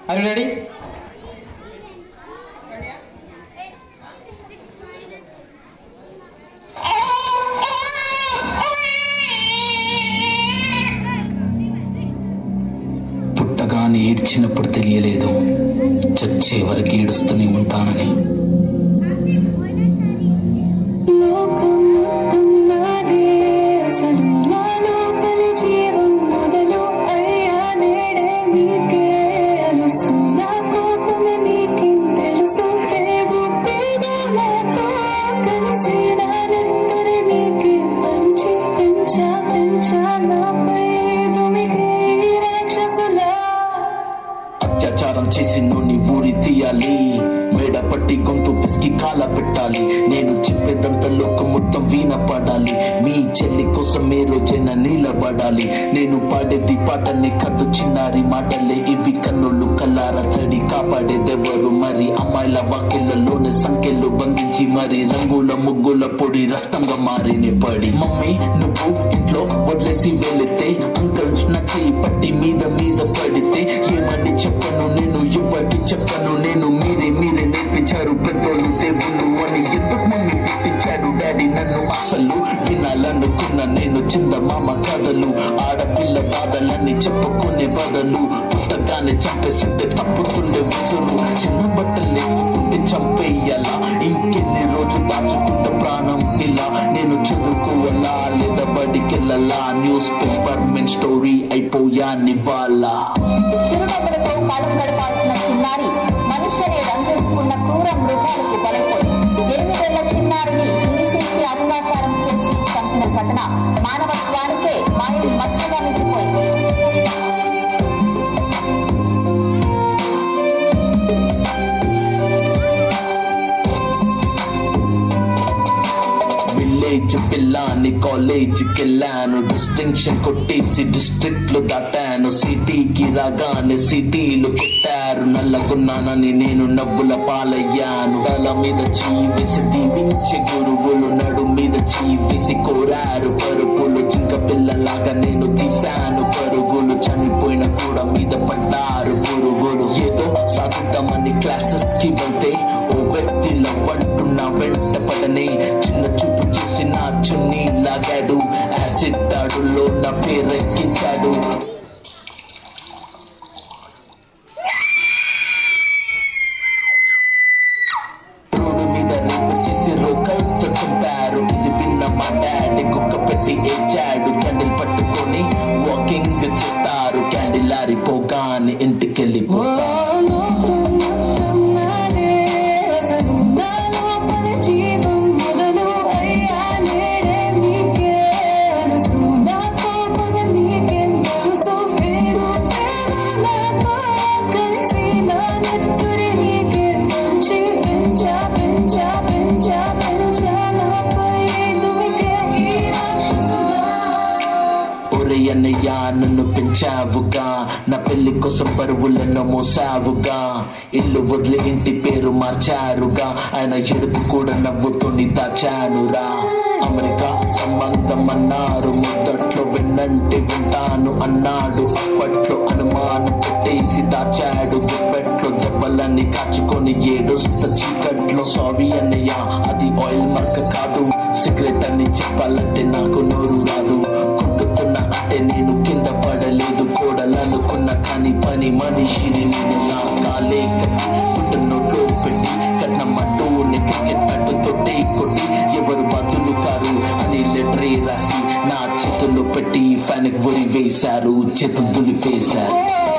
are you ready పుట్టగానే ఏడ్చినప్పుడు తెలియలేదు చచ్చే వరకు ఏడుస్తూనే ఉంటానని లోకం మొత్తం నాదే అసలు నా లోపలి జీవం మొదలు అయ్యా నేడే నీకే అలుసు నా కోపమే నీకేం తెలుసు పేరు పేరు నాతో కలిసి నా నెత్తరి నీకే పంచి పెంచా పెంచా నాపై దుమికి రాక్షసులా అత్యాచారం చేసి నోని ఊరి తీయాలి మేడ పట్టి గొంతు పిసికి కాల పెట్టాలి నేను చెప్పేదంతా లోకం మొత్తం వీణ పడాలి మీ చెల్లి కోసం ఏ రోజైనా నిలబడాలి నేను పాడేది పాటలే కద్దు చిన్నారి మాటలే ఇవి కన్నులు కల్లార తడి కాపాడేదెవరు మరి అమ్మాయిల వాక్యలలోనే సంఖ్యలు బంధించి మరి రంగుల ముగ్గుల పొడి రక్తంగా మారిన పడి మమ్మీ నువ్వు ఇంట్లో వదిలేసి వెళితే అంకల్ నా చేయి పట్టి మీద మీద పడితే ఏమని చెప్పను నేను ఎవరికి చెప్పను నేను మీరే మీరే నేర్పించారు పెద్దోళ్ళు దేవుళ్ళు అని ఎందుకు మమ్మీ పుట్టించాడు డాడీ నన్ను అసలు వినాలనుకున్న నేను చిన్న మామ కథలు ఆడపిల్ల బాధలన్నీ చెప్పుకునే బదులు పుట్టగానే చంపేస్తుంటే తప్పుతుండే విసురు చిన్న బట్టలు వేసుకుంటే చంపేయాలా ఇంకెన్ని రోజులు దాచుకుంటే ప్రాణం ఇలా నేను చదువుకోవాలా లేదా బడికెళ్ళాలా న్యూస్ పేపర్ మెన్ స్టోరీ అయిపోయా నివాలా చిరునవ్వులతో కాలం గడపాల్సిన చిన్నారి మనుష్యని రంగేసుకున్న క్రూర మృగాలకు బలైపోయి ఎనిమిదేళ్ల చిన్నారిని హింసించి అత్యాచారం చేసి చంపిన ఘటన మానవత్వానికే మాయం మచ్చగా మిగిలిపోయింది విలేజ్ పిల్లాన్ని కాలేజ్ కెళ్ళాను డిస్టింక్షన్ కొట్టేసి డిస్ట్రిక్ట్ లో దాటాను సిటీకి రాగానే సిటీలు కొట్టారు నల్లగున్నానని నేను నవ్వుల పాలయ్యాను తల మీద చీవేసి దీవించే గురువులు నడు మీద చీవేసి కోరారు పరుపులు జింక పిల్లలాగా నేను తీశాను పరుగులు చనిపోయిన కూడా మీద పడ్డారు పురుగులు ఏదో సాగుతామని క్లాసెస్ కి వెళ్తే ఓ వ్యక్తిలో పడుతున్న వెంట పడని చిన్న చూపు చూసి నా చున్నీ లాగాడు యాసిడ్ దాడుల్లో నా పేరెక్కించాడు రోడ్డు మీద రేపు చేసి రోకల్తో చంపారు ఇది విన్న మా డాడీ కుక్క పెట్టి ఏడ్చాడు క్యాండిల్ పట్టుకొని వాకింగ్ చేస్తారు క్యాండిల్ ఆరిపోగానే ఇంటికెళ్ళిపోతారు లోకం మొత్తం నాదే అసలు నా లోపలి జీవం మొదలు అయ్యా నేడే నీకే అలుసు నా కోపమే నీకేం తెలుసు పేరు పేరు నాతో కలిసి నా నెత్తరి నీకే పంచి పెంచా పెంచా పెంచా పెంచా నాపై దుమికే ఈ రాక్షసులా ఒరే అన్నయ్య నన్ను పెంచావుగా నా పెళ్లి కోసం పరువులను మోసావుగా ఇల్లు వదిలి ఇంటి పేరు మార్చారుగా ఆయన ఎడుపు కూడా నవ్వుతోని దాచానురా అమెరికా సంబంధం అన్నారు మొదట్లో విన్నంటే వింటాను అన్నాడు అప్పట్లో అనుమానం పెట్టేసి దాచాడు గుప్పెట్లో దెబ్బలన్నీ కాచుకొని ఏడుస్త చీకట్లో సారీ అన్నయ్య అది ఆయిల్ మరక కాదు సిగరెట్ అని చెప్పాలంటే నాకు నోరు రాదు కుంటుతున్న అంటే నేను కింద పడలేదు కోడలనుకున్న కానీ పని మనిషిని నేను నా కాలే కట్టి పుట్టు నోట్లో పెట్టి కట్నమంటూ క్రికెట్ అడ్డు తొట్టి కొట్టి ఎవరు బతులు కారు అని లెటరే రాసి నా చేతుల్లో పెట్టి ఫ్యాన్ ఉరి వేశారు చేతులు దులిపేశారు